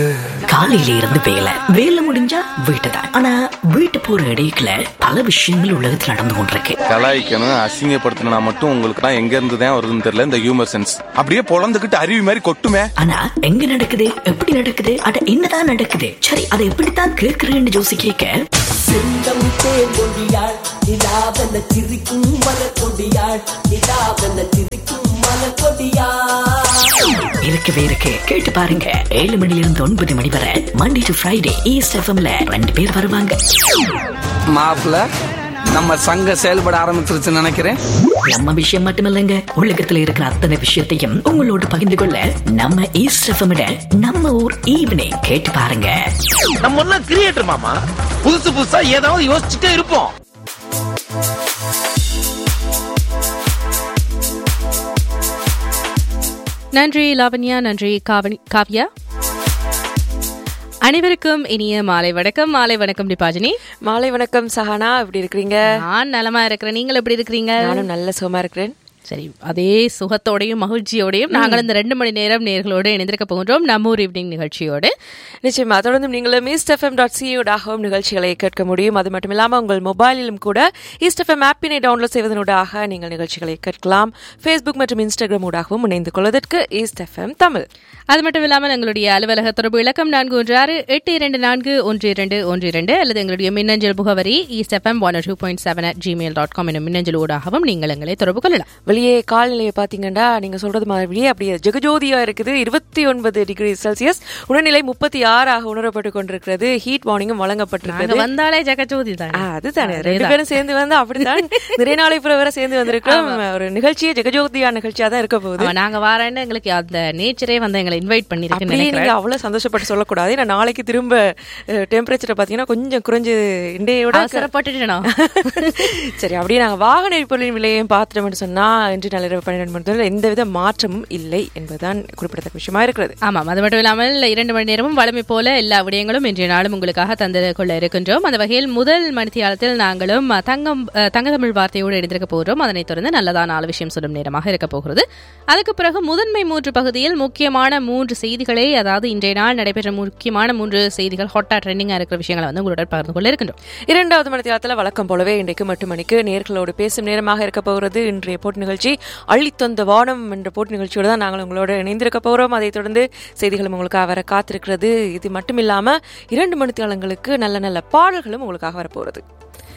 காலையில இருந்து வேலை வேலை முடிஞ்சா வீட்டு தான் ஆனா வீட்டு போற இடையில பல விஷயங்கள் உலகத்தில் நடந்து கொண்டிருக்கு கலாய்க்கணும் அசிங்கப்படுத்தணும்னா மட்டும் உங்களுக்கு தான் எங்க இருந்து தான் வருதுன்னு தெரியல இந்த ஹியூமர் சென்ஸ் அப்படியே பொழந்துகிட்டு அருவி மாதிரி கொட்டுமே ஆனா எங்க நடக்குது எப்படி நடக்குது அட என்னதான் நடக்குது சரி அதை எப்படித்தான் கேட்கிறேன்னு ஜோசி கேட்க செந்தம் தேங்கொடியாள் நிலாவென சிரிக்கும் மலர்கொடியாள் நிலாவென சிரிக்கும் மலர்கொடியாள் இருக்கவே இருக்கு கேட்டு பாருங்க ஏழு மணில இருந்து ஒன்பது மணி வரை மண்டே டு ஃப்ரைடே ஈஸ்ட் எஃப்எம்ல ரெண்டு பேர் வருவாங்க மாப்பிள்ள நம்ம சங்கம் செயல்பட ஆரம்பிச்சிருச்சுன்னு நினைக்கிறேன் நம்ம விஷயம் மட்டுமல்லங்க உலகத்துல இருக்கிற அத்தனை விஷயத்தையும் உங்களோட பகிர்ந்து கொள்ள நம்ம ஈஸ்ட் எஃப்எம் நம்ம ஊர் ஈவினிங் கேட்டு பாருங்க நம்ம எல்லாம் கிரியேட்டர் மாமா புதுசு புதுசா ஏதாவது யோசிச்சுட்டே இருப்போம் நன்றி லாவண்யா நன்றி காவனி காவ்யா அனைவருக்கும் இனிய மாலை வணக்கம் மாலை வணக்கம் டிபாஜினி மாலை வணக்கம் சஹானா எப்படி இருக்கிறீங்க நான் நலமா இருக்கிறேன் நீங்கள் எப்படி இருக்கிறீங்க நானும் நல்ல சுகமா இருக்கிறேன் சரி அதே சுகத்தோடையும் மகிழ்ச்சியோடையும் நாங்கள் இந்த ரெண்டு மணி நேரம் நேர்களோடு இணைந்திருக்க போகின்றோம் நம்ம ஊர் ஈவினிங் நிகழ்ச்சியோடு நிச்சயமா தொடர்ந்து நீங்களும் ஈஸ்ட் எஃப்எம் டாட் சியூடாகவும் நிகழ்ச்சிகளை கேட்க முடியும் அது மட்டும் இல்லாமல் உங்கள் மொபைலிலும் கூட ஈஸ்ட் எஃப்எம் ஆப்பினை டவுன்லோட் செய்வதனூடாக நீங்கள் நிகழ்ச்சிகளை கேட்கலாம் ஃபேஸ்புக் மற்றும் இன்ஸ்டாகிராம் ஊடாகவும் இணைந்து கொள்வதற்கு ஈஸ்ட் எஃப்எம் தமிழ் அது மட்டும் இல்லாமல் எங்களுடைய அலுவலக தொடர்பு இலக்கம் நான்கு ஒன்று ஆறு எட்டு இரண்டு நான்கு ஒன்று இரண்டு ஒன்று இரண்டு அல்லது எங்களுடைய மின்னஞ்சல் முகவரி East FM one two point seven at Gmail dot com எனும் மின்னஞ்சல் ஊடாகவும் நீங்கள் எங்களை தொடர்பு கொள்ளலாம் வெளியே காலநிலையை பார்த்தீங்கன்னா நீங்க சொல்றது மாதிரியே அப்படியே ஜெகஜோதியா இருக்குது இருபத்தி ஒன்பது டிகிரி செல்சியஸ் உணர்நிலை முப்பத்தி ஆறாக உணரப்பட்டு கொண்டிருக்கிறது ஹீட் வார்னிங்கும் நாங்க வழங்கப்பட்டிருக்கிறது வந்தாலே ஜெகஜோதி தான் ஆ, அதுதானே ரெண்டு பேரும் சேர்ந்து வந்து அப்படித்தான் நிறைய நாளை பிற வரை சேர்ந்து வந்திருக்கோம் ஒரு நிகழ்ச்சியே ஜெகஜோதியா நிகழ்ச்சியா தான் இருக்க போகுது ஆமா, நாங்க வாரேன்னு எங்களுக்கு அந்த நேச்சரே வந்து எங்களை இன்வைட் பண்ணிருக்குன்னு அப்படியே நீங்க நினைக்கிறேன் அவ்வளவு சந்தோஷப்பட்டு சொல்லக்கூடாது ஏன்னா நாளைக்கு திரும்ப டெம்பரேச்சர் பாத்தீங்கன்னா கொஞ்சம் குறைஞ்சு இண்டையோட அவசரப்பட்டுட்டேனா சரி அப்படியே நாங்க வாகன எரிபொருளின் விலையையும் பார்த்துட்டோம்னு சொன்னா இன்று நள்ளிரவு பன்னிரெண்டு மணி முதல் எந்தவித மாற்றமும் இல்லை என்பதுதான் குறிப்பிடத்தக்க விஷயமா இருக்கிறது ஆமாம் அது மட்டும் இல்லாமல் இரண்டு மணி நேரமும் வழமை போல எல்லா விடயங்களும் இன்றைய நாளும் உங்களுக்காக தந்து கொள்ள இருக்கின்றோம் அந்த வகையில் முதல் மணித்தியாலத்தில் நாங்களும் அஹ், தங்கம் அஹ், தங்க தமிழ் வார்த்தையோடு எழுந்திருக்க போகிறோம் அதனைத் தொடர்ந்து நல்லதா நாலு விஷயம் சொல்லும் நேரமாக இருக்க போகிறது அதுக்கு பிறகு முதன்மை மூன்று பகுதியில் முக்கியமான மூன்று செய்திகளை அதாவது இன்றைய நாள் நடைபெற்ற முக்கியமான மூன்று செய்திகள் ஹாட்டா ட்ரெண்டிங்கா இருக்கிற விஷயங்களை வந்து உங்களுடன் பகிர்ந்து கொள்ள இருக்கின்றோம் இரண்டாவது மணித்தியாலத்தில் வழக்கம் போலவே இன்றைக்கு எட்டு மணிக்கு நேர்களோடு பேசும் நேரமாக இருக்க போகிறது இன்றைய போட்டி நிகழ்ச்சி அள்ளித்தந்த வானம் என்ற போட்டி நிகழ்ச்சியோடு தான் நாங்கள் உங்களோட இணைந்திருக்க போகிறோம் அதைத் தொடர்ந்து செய்திகளும் உங்களுக்காக வர காத்திருக்கிறது இது மட்டும் இல்லாம இரண்டு மணித்தியாலங்களுக்கு நல்ல நல்ல பாடல்களும் உங்களுக்காக வரப்போகிறது